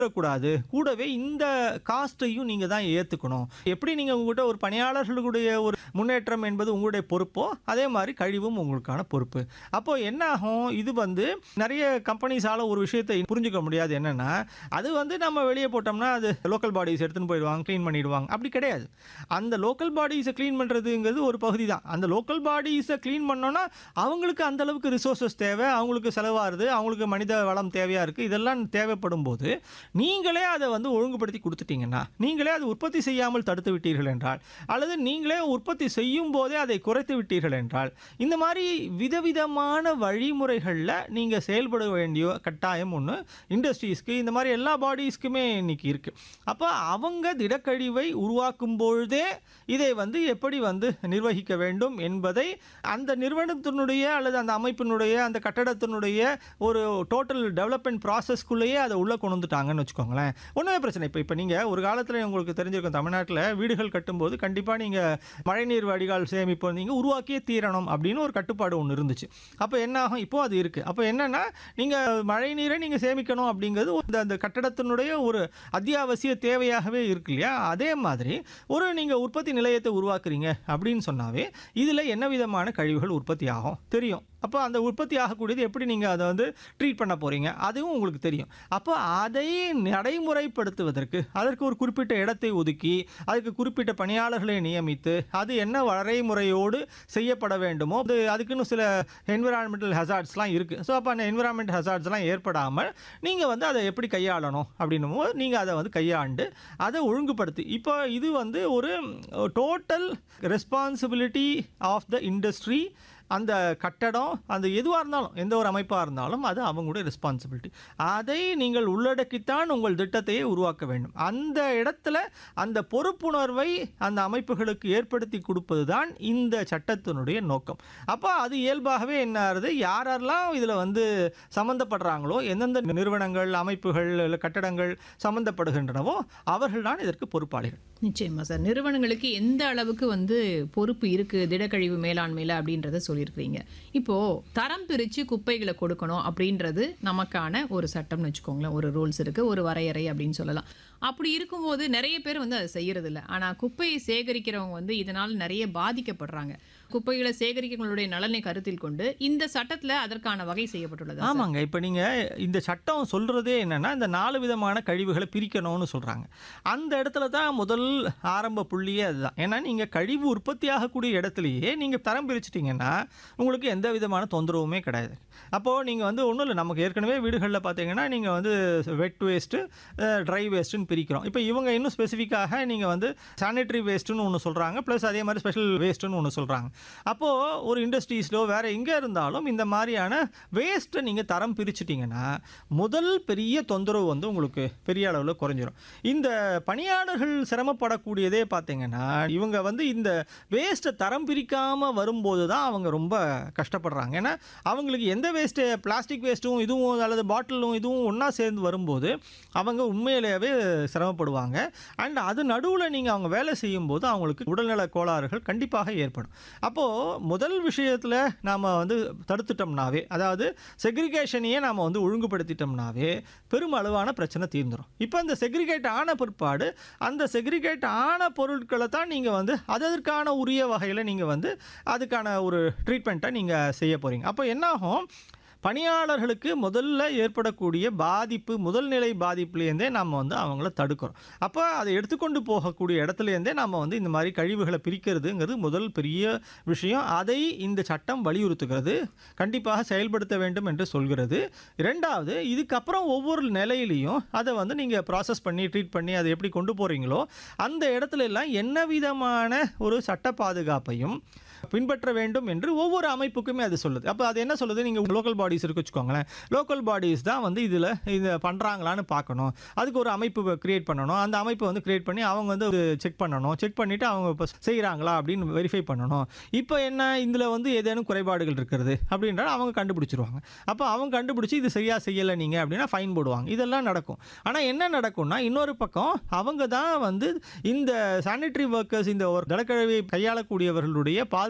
கூடாது கூடவே இந்த காஸ்ட்டையும் நீங்க தான் ஏத்துக்கணும் எப்படி நீங்க உங்ககிட்ட ஒரு பணியாளர்களுடைய ஒரு முன்னேற்றம் என்பது உங்களுடைய பொறுப்போ அதே மாதிரி கழிவும் உங்களுக்கான பொறுப்பு அப்போ என்ன ஆகும் இது வந்து நிறைய கம்பெனிஸால ஒரு விஷயத்தை புரிஞ்சுக்க முடியாது என்னன்னா அது வந்து நம்ம வெளியே போட்டோம்னா அது லோக்கல் பாடிஸ் எடுத்துன்னு போயிடுவாங்க க்ளீன் பண்ணிடுவாங்க அப்படி கிடையாது அந்த லோக்கல் பாடிஸை க்ளீன் பண்ணுறதுங்கிறது ஒரு பகுதி தான் அந்த லோக்கல் பாடிஸை க்ளீன் பண்ணோன்னா அவங்களுக்கு அந்த அளவுக்கு ரிசோர்ஸஸ் தேவை அவங்களுக்கு செலவாகுது அவங்களுக்கு மனித வளம் தேவையாக இருக்குது இதெல்லாம் தேவைப்படும் போது நீங்களே அதை வந்து ஒழுங்குபடுத்தி கொடுத்துட்டீங்கன்னா நீங்களே அதை உற்பத்தி செய்யாமல் தடுத்து விட்டீர்கள் என்றால் அல்லது நீங்களே உற்பத்தி செய்யும் போதே அதை குறைத்து விட்டீர்கள் என்றால் இந்த மாதிரி விதவிதமான வழிமுறைகளில் நீங்கள் செயல்பட வேண்டிய கட்டாயம் ஒன்று இண்டஸ்ட்ரீஸ்க்கு இந்த மாதிரி எல்லா பாடிஸ்க்குமே இன்னைக்கு இருக்குது அப்போ அவங்க திடக்கழிவை உருவாக்கும் பொழுதே இதை வந்து எப்படி வந்து நிர்வகிக்க வேண்டும் என்பதை அந்த நிறுவனத்தினுடைய அல்லது அந்த அமைப்பினுடைய அந்த கட்டடத்தினுடைய ஒரு டோட்டல் டெவலப்மெண்ட் ப்ராசஸ்க்குள்ளேயே அதை உள்ளே கொண்டு வந்துட்டாங்கன்னு வச்சுக்கோங்களேன் ஒன்றுமே பிரச்சனை இப்போ இப்போ நீங்கள் ஒரு காலத்தில் உங்களுக்கு தெரிஞ்சிருக்கும் தமிழ்நாட்டில் வீடுகள் கட்டும்போது கண்டிப்பாக நீங்கள் மழைநீர் வடிகால் சேமிப்பு நீங்கள் உருவாக்கியே தீரணும் அப்படின்னு ஒரு கட்டுப்பாடு ஒன்று இருந்துச்சு அப்போ என்ன ஆகும் இப்போ அது இருக்குது அப்போ என்னென்னா நீங்கள் மழை நீரை நீங்கள் சேமிக்கணும் அப்படிங்கிறது அந்த அந்த கட்டடத்தினுடைய ஒரு அத்தியாவசிய தேவையாகவே இருக்கு இல்லையா அதே மாதிரி ஒரு நீங்கள் உற்பத்தி நிலையத்தை உருவாக்குறீங்க அப்படின்னு சொன்னாவே இதில் என்ன விதமான கழிவுகள் உற்பத்தி ஆகும் தெரியும் அப்போ அந்த உற்பத்தி ஆகக்கூடியது எப்படி நீங்கள் அதை வந்து ட்ரீட் பண்ண போகிறீங்க அதுவும் உங்களுக்கு தெரியும் அப்போ அதை நடைமுறைப்படுத்துவதற்கு அதற்கு ஒரு குறிப்பிட்ட இடத்தை ஒதுக்கி அதுக்கு குறிப்பிட்ட பணியாளர்களை நியமித்து அது என்ன வரைமுறையோடு செய்யப்பட வேண்டுமோ அது அதுக்குன்னு சில என்விரான்மெண்டல் ஹசார்ட்ஸ்லாம் இருக்குது ஸோ அப்போ அந்த என்விரான்மெண்ட் ஹசார்ட்ஸ்லாம் ஏற்படாமல் நீங்கள் வந்து அதை எப்படி கையாளணும் அப்படின்னும் போது நீங்கள் அதை வந்து கையாண்டு அதை ஒழுங்குபடுத்தி இப்போ இது வந்து ஒரு total responsibility of the industry அந்த கட்டடம் அந்த எதுவாக இருந்தாலும் எந்த ஒரு அமைப்பாக இருந்தாலும் அது அவங்களுடைய ரெஸ்பான்சிபிலிட்டி அதை நீங்கள் உள்ளடக்கித்தான் உங்கள் திட்டத்தையே உருவாக்க வேண்டும் அந்த இடத்துல அந்த பொறுப்புணர்வை அந்த அமைப்புகளுக்கு ஏற்படுத்தி கொடுப்பது தான் இந்த சட்டத்தினுடைய நோக்கம் அப்போ அது இயல்பாகவே என்ன ஆகுது யாரெல்லாம் இதில் வந்து சம்மந்தப்படுறாங்களோ எந்தெந்த நிறுவனங்கள் அமைப்புகள் இல்லை கட்டடங்கள் சம்மந்தப்படுகின்றனவோ அவர்கள் தான் இதற்கு பொறுப்பாளிகள் நிச்சயமா சார் நிறுவனங்களுக்கு எந்த அளவுக்கு வந்து பொறுப்பு இருக்கு திடக்கழிவு மேலாண்மையில அப்படின்றத சொல்லியிருக்கிறீங்க இப்போ தரம் பிரிச்சு குப்பைகளை கொடுக்கணும் அப்படின்றது நமக்கான ஒரு சட்டம்னு வச்சுக்கோங்களேன் ஒரு ரூல்ஸ் இருக்கு ஒரு வரையறை அப்படின்னு சொல்லலாம் அப்படி இருக்கும்போது நிறைய பேர் வந்து அதை செய்யறது இல்லை ஆனா குப்பையை சேகரிக்கிறவங்க வந்து இதனால் நிறைய பாதிக்கப்படுறாங்க குப்பைகளை சேகரிக்கிறவங்களுடைய நலனை கருத்தில் கொண்டு இந்த சட்டத்துல அதற்கான வகை செய்யப்பட்டுள்ளது ஆமாங்க இப்போ நீங்கள் இந்த சட்டம் சொல்கிறதே என்னென்னா இந்த நாலு விதமான கழிவுகளை பிரிக்கணும்னு சொல்கிறாங்க அந்த இடத்துல தான் முதல் ஆரம்ப புள்ளியே அதுதான் ஏன்னா நீங்கள் கழிவு உற்பத்தி ஆகக்கூடிய இடத்துலையே நீங்கள் தரம் பிரிச்சிட்டிங்கன்னா உங்களுக்கு எந்த விதமான தொந்தரவுமே கிடையாது அப்போது நீங்கள் வந்து ஒன்றும் இல்லை நமக்கு ஏற்கனவே வீடுகளில் பார்த்தீங்கன்னா நீங்கள் வந்து வெட் வேஸ்ட்டு ட்ரை வேஸ்ட்டுன்னு பிரிக்கிறோம் இப்போ இவங்க இன்னும் ஸ்பெசிஃபிக்காக நீங்கள் வந்து சானிட்டரி வேஸ்ட்டுன்னு ஒன்று சொல்கிறாங்க ப்ளஸ் அதே மாதிரி ஸ்பெஷல் வேஸ்ட்டுன்னு ஒன்று சொல்கிறாங்க அப்போது ஒரு இண்டஸ்ட்ரீஸ்லோ வேறு எங்கே இருந்தாலும் இந்த மாதிரியான வேஸ்ட்டை நீங்கள் தரம் பிரிச்சிட்டிங்கன்னா முதல் பெரிய தொந்தரவு வந்து உங்களுக்கு பெரிய அளவில் குறைஞ்சிரும் இந்த பணியாளர்கள் சிரமப்படக்கூடியதே பார்த்தீங்கன்னா இவங்க வந்து இந்த வேஸ்ட்டை தரம் பிரிக்காமல் வரும்போது தான் அவங்க ரொம்ப கஷ்டப்படுறாங்க ஏன்னா அவங்களுக்கு எந்த வேஸ்ட்டு பிளாஸ்டிக் வேஸ்ட்டும் இதுவும் அல்லது பாட்டிலும் இதுவும் ஒன்றா சேர்ந்து வரும்போது அவங்க உண்மையிலேயே சிரமப்படுவாங்க அண்ட் அது நடுவில் நீங்கள் அவங்க வேலை செய்யும்போது அவங்களுக்கு உடல்நல கோளாறுகள் கண்டிப்பாக ஏற்படும் அப்போது முதல் விஷயத்தில் நாம் வந்து தடுத்துட்டோம்னாவே அதாவது செக்ரிகேஷனையே நாம் வந்து ஒழுங்குபடுத்திட்டோம்னாவே பெருமளவான பிரச்சனை தீர்ந்துடும் இப்போ அந்த செக்ரிகேட் ஆன பிற்பாடு அந்த செக்ரிகேட் ஆன பொருட்களை தான் நீங்கள் வந்து அதற்கான உரிய வகையில் நீங்கள் வந்து அதுக்கான ஒரு ட்ரீட்மெண்ட்டை நீங்கள் செய்ய போகிறீங்க அப்போ என்னாகும் பணியாளர்களுக்கு முதல்ல ஏற்படக்கூடிய பாதிப்பு முதல் நிலை பாதிப்புலேருந்தே நம்ம வந்து அவங்கள தடுக்கிறோம் அப்போ அதை எடுத்துக்கொண்டு போகக்கூடிய இடத்துலேருந்தே நம்ம வந்து இந்த மாதிரி கழிவுகளை பிரிக்கிறதுங்கிறது முதல் பெரிய விஷயம் அதை இந்த சட்டம் வலியுறுத்துகிறது கண்டிப்பாக செயல்படுத்த வேண்டும் என்று சொல்கிறது ரெண்டாவது இதுக்கப்புறம் ஒவ்வொரு நிலையிலையும் அதை வந்து நீங்கள் ப்ராசஸ் பண்ணி ட்ரீட் பண்ணி அதை எப்படி கொண்டு போகிறீங்களோ அந்த இடத்துல எல்லாம் என்ன விதமான ஒரு சட்ட பாதுகாப்பையும் பின்பற்ற வேண்டும் என்று ஒவ்வொரு அமைப்புக்குமே அது சொல்லுது அப்போ அது என்ன சொல்லுது நீங்கள் லோக்கல் பாடிஸ் இருக்கு வச்சுக்கோங்களேன் லோக்கல் பாடிஸ் தான் வந்து இதில் இது பண்ணுறாங்களான்னு பார்க்கணும் அதுக்கு ஒரு அமைப்பு கிரியேட் பண்ணணும் அந்த அமைப்பை வந்து கிரியேட் பண்ணி அவங்க வந்து செக் பண்ணணும் செக் பண்ணிவிட்டு அவங்க இப்போ செய்கிறாங்களா அப்படின்னு வெரிஃபை பண்ணணும் இப்போ என்ன இதில் வந்து ஏதேனும் குறைபாடுகள் இருக்கிறது அப்படின்றத அவங்க கண்டுபிடிச்சிருவாங்க அப்போ அவங்க கண்டுபிடிச்சி இது சரியா செய்யலை நீங்கள் அப்படின்னா ஃபைன் போடுவாங்க இதெல்லாம் நடக்கும் ஆனால் என்ன நடக்கும்னா இன்னொரு பக்கம் அவங்க தான் வந்து இந்த சானிட்டரி ஒர்க்கர்ஸ் இந்த ஒரு திடக்கழிவை கையாளக்கூடியவர்களுடைய பாதுகாப்பு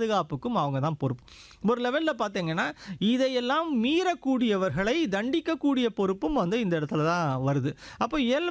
பாதுகாப்புக்கும் அவங்க தான் பொறுப்பு ஒரு லெவலில் பார்த்தீங்கன்னா இதையெல்லாம் மீறக்கூடியவர்களை தண்டிக்கக்கூடிய பொறுப்பும் வந்து இந்த இடத்துல தான் வருது அப்போ இயல்